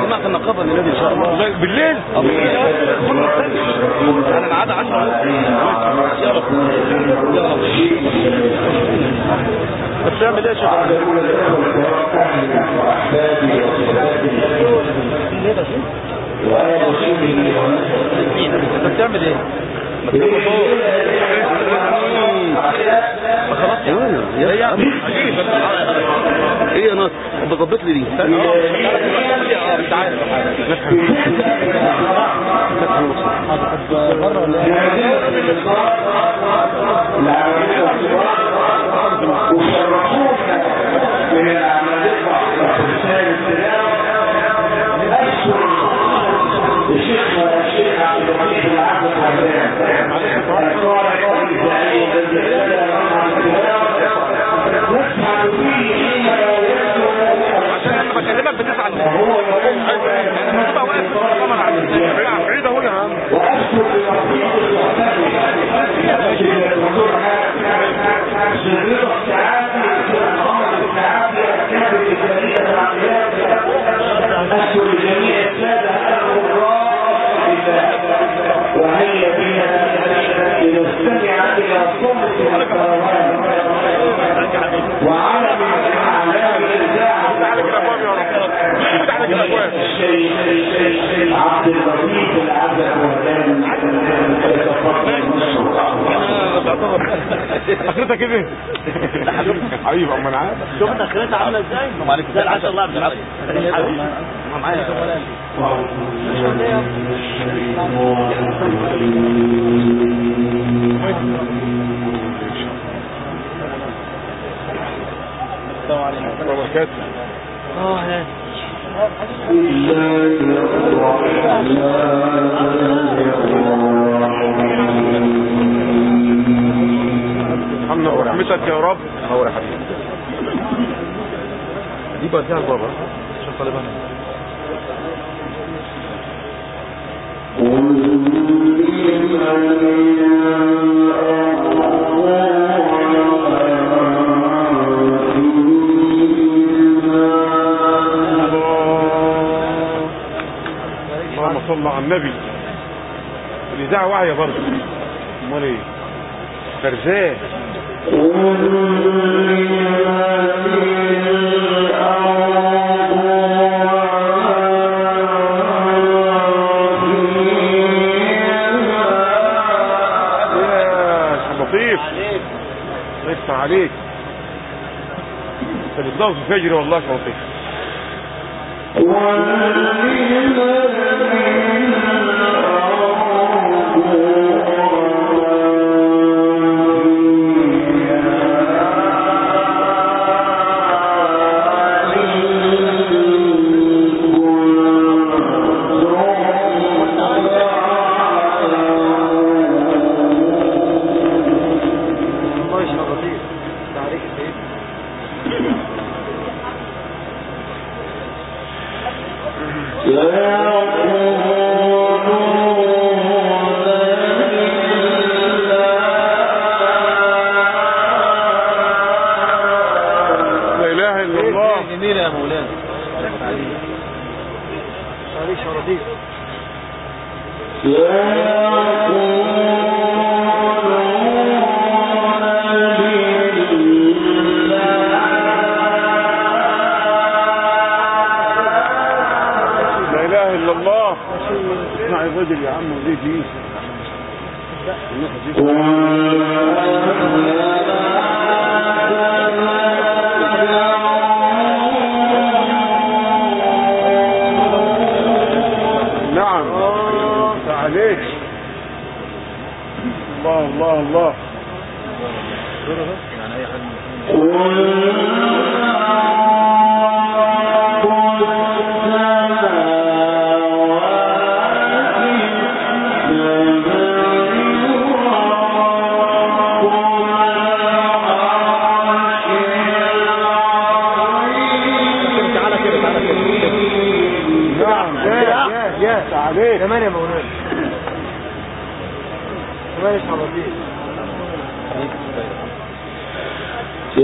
اجتماع في النقابه الليله ان شاء الله بالليل انا العاده 10 بس تعمل ايه يا شيخ انت بتعمل ايه؟ ما تكمل فوق ما خلاص يا يا يا ايه يا ناصر بظبط لي دي اه انت عارف بره ولا وشرفونا من العملية الإنسان السلام أشكر الشيخ الشيخ عبد اللطيف العبد الحسان الصالح والإنساني الذي نسعد فيه حينما عشان انا بكلمك بتزعل مني وهو يقول انا ببقى واقف في الكاميرا على الساعه بعيد اهو يا عم وأشكر لنصيب المعتمد الدكتور سرير السعادة محمد السعادة كاتب الجمعية العمليات أشكر جميع السادة القراء وهيا بنا لنستمع إلى صوت الكروان وعلم من أعلام الإذاعة تعالى كده ابواب يا رب تعالى كده ابواب الشيخ عبد اللطيف العبد الوهاب يتفضل مشروع اخرتك ايه حبيبي اما انا عارف شوف انت اخرتها عامله ازاي؟ وعليكم السلام عشان الله عبد العزيز ما معايا وبركاته ارحمنا ورحمتك يا رب نور يا حبيبي دي بديها لبابا عشان طالبها اللهم صل على النبي الاذاعه واعيه برضه امال ايه فرزاه يا شيخ لطيف الله يفتح عليك انت بتنظف فجري والله يا شيخ لطيف لا اله الا الله جميلة يا مولانا معلش يا لطيف لا اله الا الله اسمع الرجل يا عم وليه دي نعم عليك الله الله الله يعني اي حد تعالى كده تعالى كده نعم يا يا يا عليك كمان يا مولانا كمان يا شرطين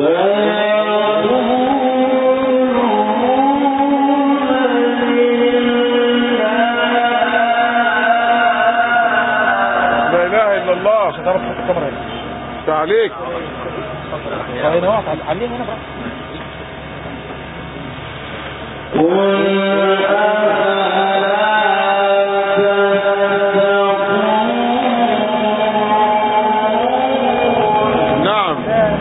يا الله مش هتعرف تحط الكاميرا هنا ده عليك هنا واقف عليها هنا براحتك نعم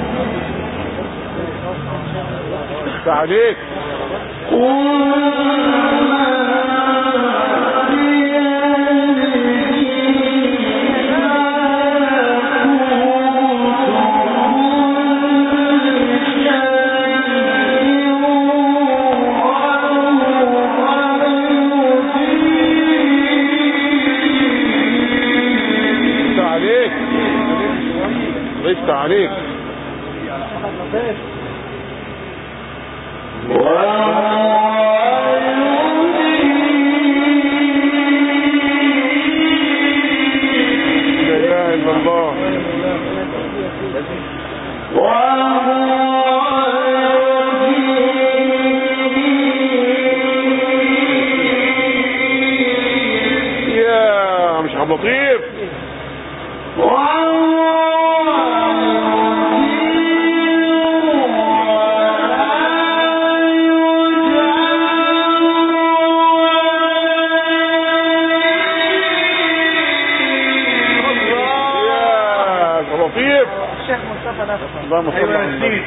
ده عليك ده عليك ليس عليك لا اله الا الله يا مش عبد اللطيف يا عبد اللطيف الشيخ مصطفى نفسه اللهم صل على النبي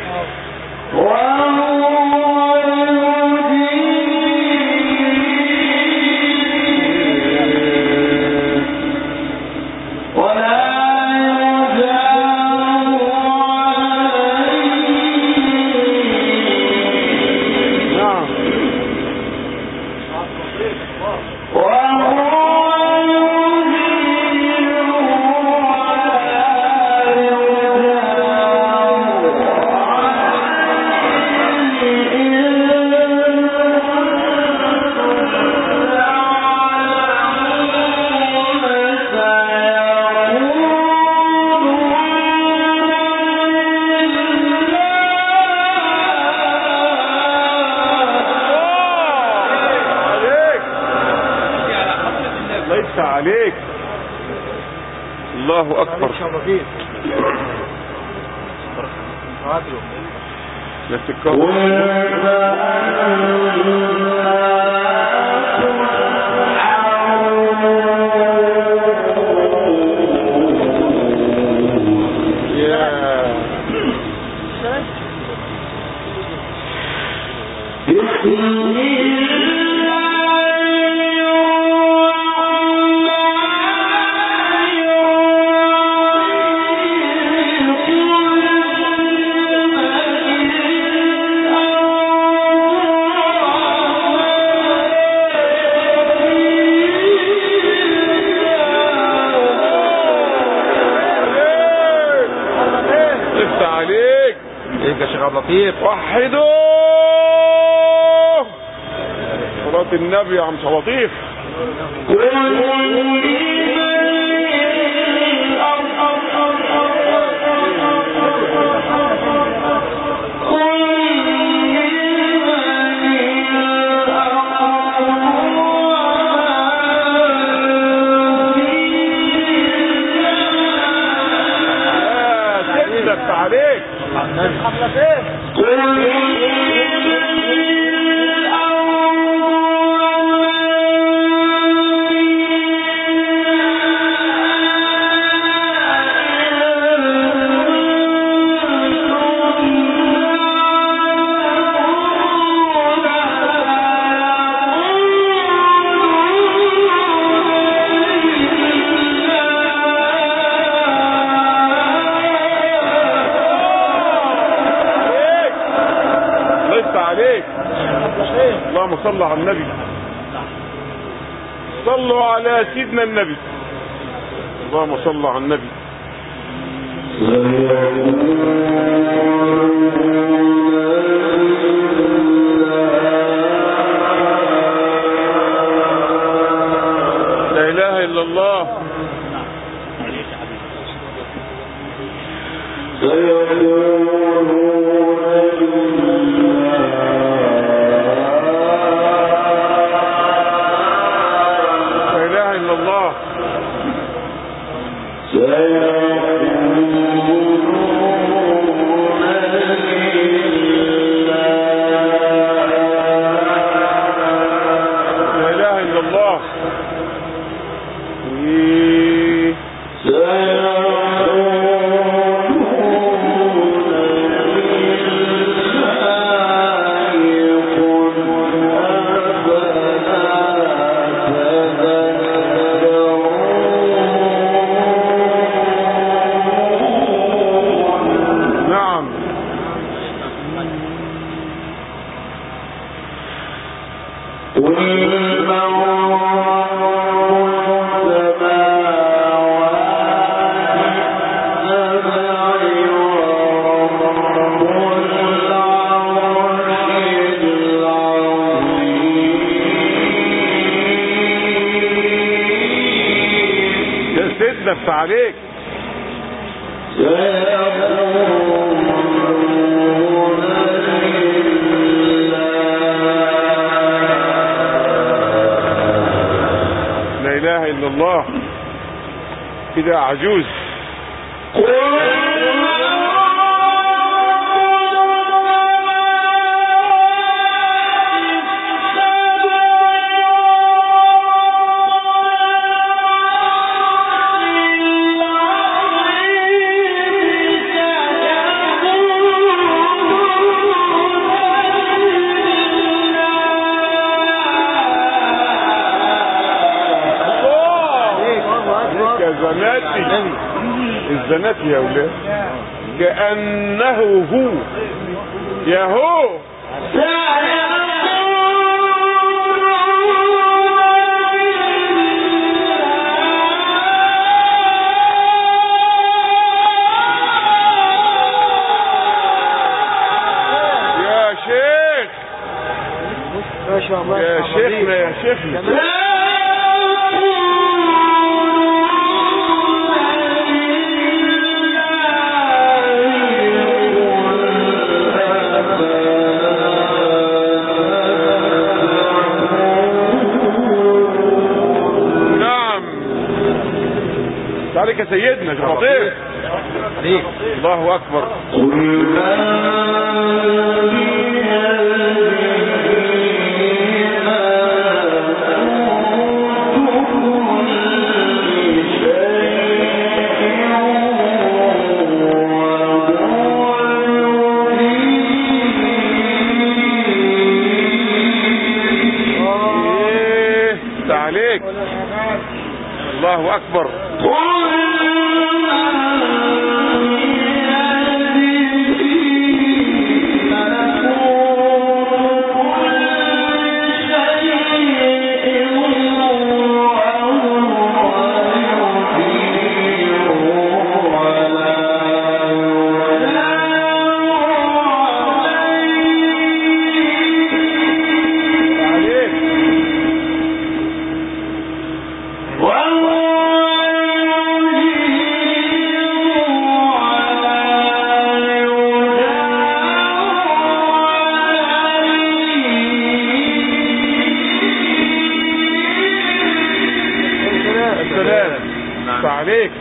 نعم عليك ليس عليك الله اكبر لا تتكبر يا لسه عليك ايه يا شيخ عبد اللطيف وحدوه صلاة النبي يا عم لطيف يا سيدك عليك عليك ليس عليك اللهم صل على النبي صلوا على سيدنا النبي اللهم صل على النبي لا اله الا الله لا اله الا الله سيقولون سيدنا افتح عليك لا اله الا الله كده عجوز الله كزناتي الزناتي يا اولاد كأنه هو يا هو يا شيخ ما شاء الله يا شيخنا يا شيخنا نعم عليك يا سيدنا شيخ لطيف عليك الله اكبر ايه انت عليك الله اكبر عليك السلام انت عليك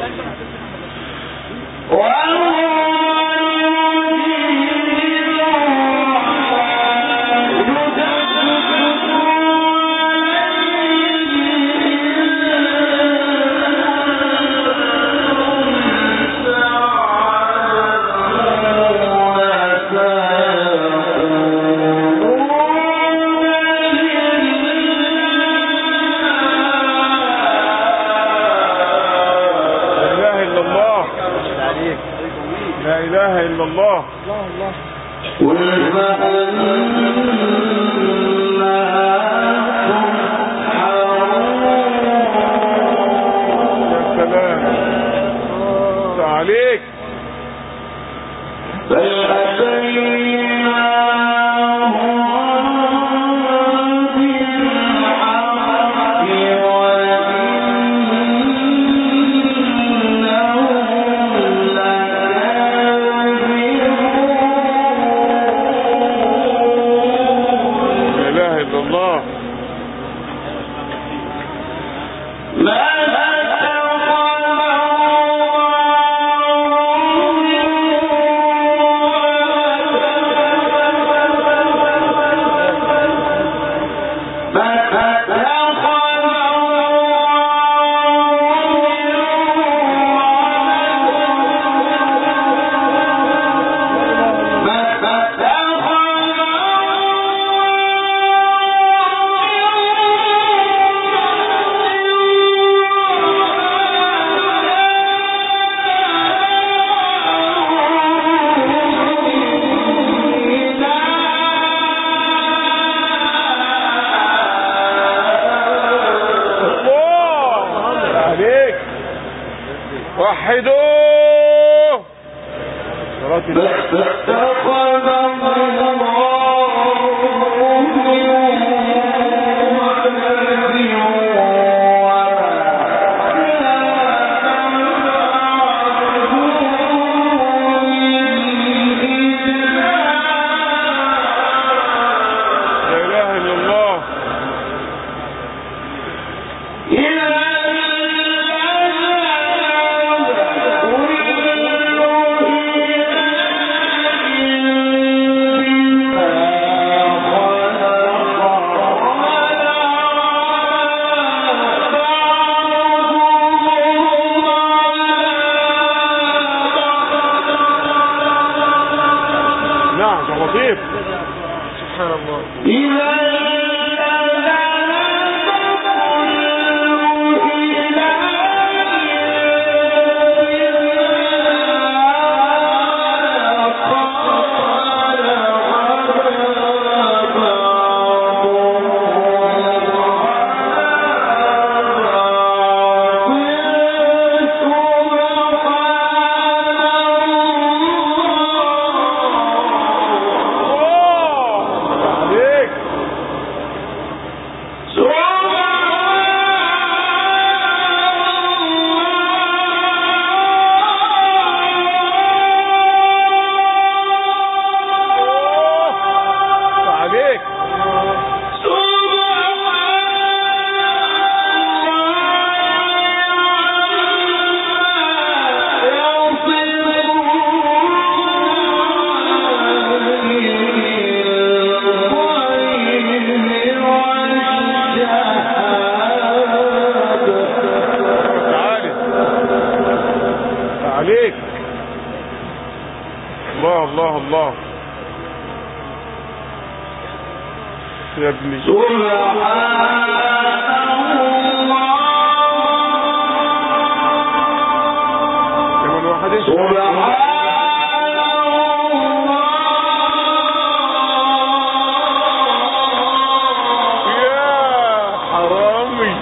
لا اله الا الله لا اله الا الله يا سلام انت عليك لا اله الا الله الله عليك وحدوه صلاة الله الله يا ابني كمان واحد يا حرامي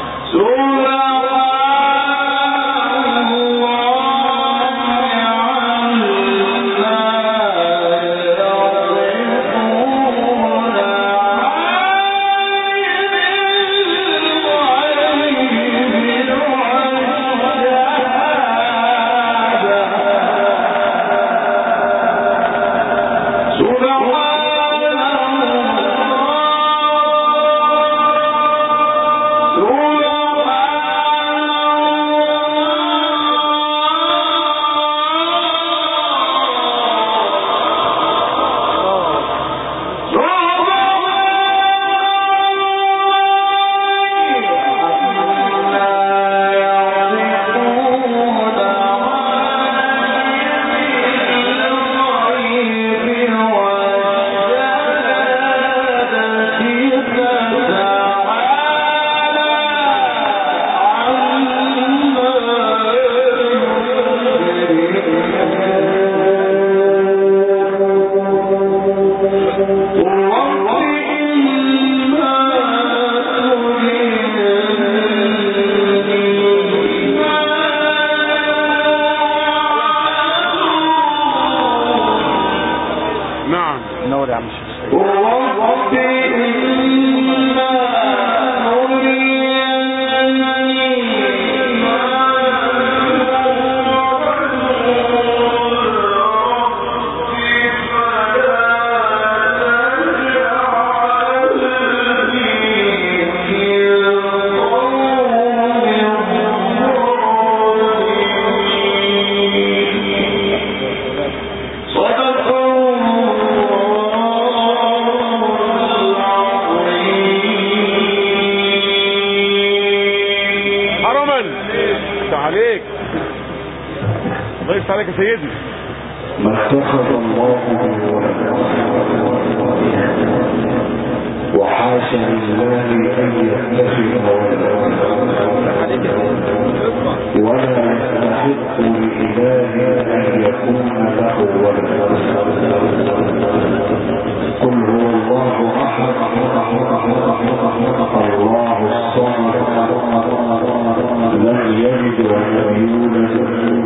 نعم نور يا عم الشيخ حرما ده عليك الله يفتح عليك يا سيدي ما اتخذ الله من ولد وحاشا لله ان يتخذ ولدا ولا يستحق لإله أن يكون له ولد قل هو الله أحد الله الصمد لم يلد ولم يولد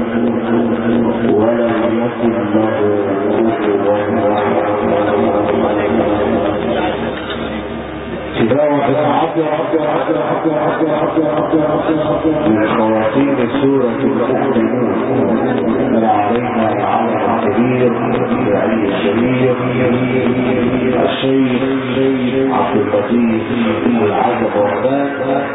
ولم يكن له كفوا أحد تلاوة عبد عبد عبد عبد عبد عبد عبد عبد من خواتيم سورة المؤمنون من علينا العمل الكبير لعلي الشريف الشيخ عبد اللطيف العزب وردان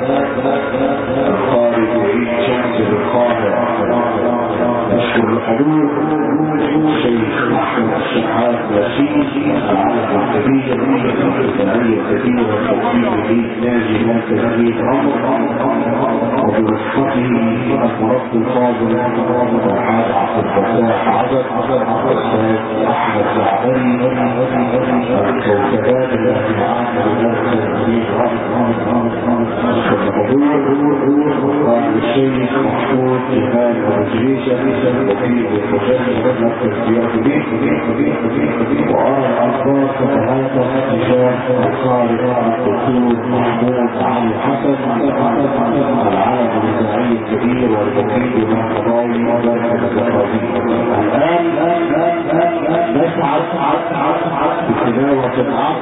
القارئ عيد شمس القاهرة نشكر الحضور شيخ احمد الشحات ياسين العالم الكبير الثانية الكثير والتوفيق ليه ناجي مركز بيت عمر وبرفقته المربي الفاضل فرحات عبد الفتاح عبد الاستاذ احمد زعبري الكوكبات التي معانا بمركز بيت عمر الحضور قائد الشيخ محمود جمال ورجريشة وكيل الحسين مركز بيت بيت وعلى الأخبار تتهاتف تجاه القارئ الدكتور محمود علي حسن العالم الإذاعي الكبير والوكيل مع قضايا مركز الزقازيق الآن نسعد بتلاوة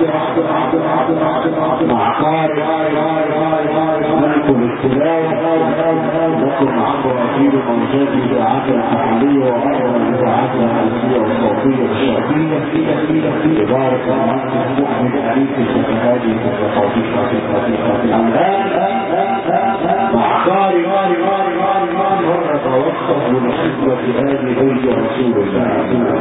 العبد مع قارئ ننقل التلاوة نقل عبر أكيد موجات الإذاعات الحالية وأيضا الإذاعات الأساسية والصوتية والشعبية إدارة المهندس محمد علي في هذه الثقافية الآن مع قارئ ونتوقف لمحبة هذه بيت رسول الله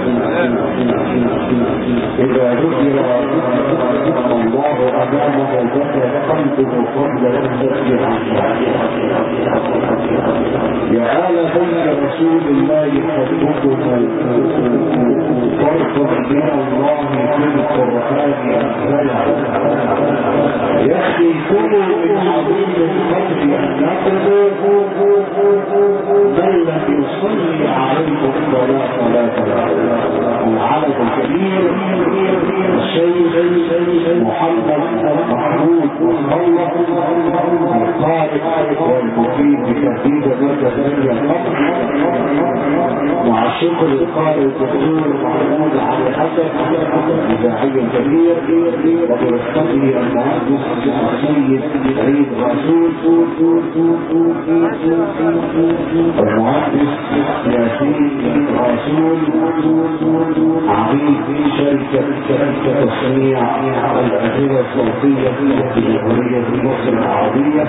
إذا ذكر الله أمامه بكى قلبه قبل أن تسمع يا آل بيت رسول رسول الله حبكم فرق من الله في القرآن أنزله يأتي كل من عظيم القدر أنكم من لم يصلي عليكم فلا صلاة له العدد الكبير الشيخ محمد محمود مصطفى القائد والمفيد بتهديد مركز أهل القصر مع الشكر القائد الدكتور محمود علي حسن الإذاعي الكبير وبرفقته المهندس السيد عيد رسول المهندس ياسين رسول عميد شركة شركة تصنيع الأدوية الصوتية في جمهورية مصر العربية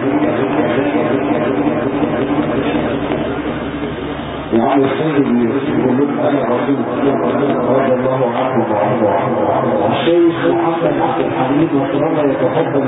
يعني السيد يقول لك انا رسول رضي الله عنه وعنه الشيخ محمد عبد الحميد وكرامه يتفضل